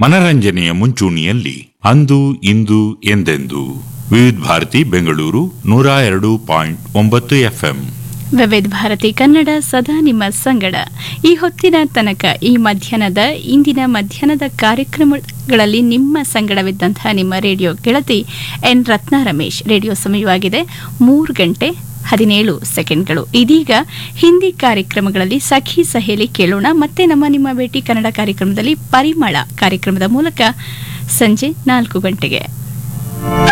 ಮನರಂಜನೆಯ ಮುಂಚೂಣಿಯಲ್ಲಿ ಅಂದು ಇಂದು ಎಂದೆಂದು ವಿವಿಧ ಭಾರತಿ ಬೆಂಗಳೂರು ನೂರ ಎರಡು ಪಾಯಿಂಟ್ ಒಂಬತ್ತು ಎಫ್ಎಂ ವಿವಿಧ ಭಾರತಿ ಕನ್ನಡ ಸದಾ ನಿಮ್ಮ ಸಂಗಡ ಈ ಹೊತ್ತಿನ ತನಕ ಈ ಮಧ್ಯಾಹ್ನದ ಇಂದಿನ ಮಧ್ಯಾಹ್ನದ ಕಾರ್ಯಕ್ರಮಗಳಲ್ಲಿ ನಿಮ್ಮ ಸಂಗಡವಿದ್ದಂತಹ ನಿಮ್ಮ ರೇಡಿಯೋ ಗೆಳತಿ ಎನ್ ರತ್ನ ರಮೇಶ್ ರೇಡಿಯೋ ಸಮಯವಾಗಿದೆ ಮೂರು ಗಂಟೆ ಹದಿನೇಳು ಸೆಕೆಂಡ್ಗಳು ಇದೀಗ ಹಿಂದಿ ಕಾರ್ಯಕ್ರಮಗಳಲ್ಲಿ ಸಖಿ ಸಹೇಲಿ ಕೇಳೋಣ ಮತ್ತೆ ನಮ್ಮ ನಿಮ್ಮ ಭೇಟಿ ಕನ್ನಡ ಕಾರ್ಯಕ್ರಮದಲ್ಲಿ ಪರಿಮಳ ಕಾರ್ಯಕ್ರಮದ ಮೂಲಕ ಸಂಜೆ ನಾಲ್ಕು ಗಂಟೆಗೆ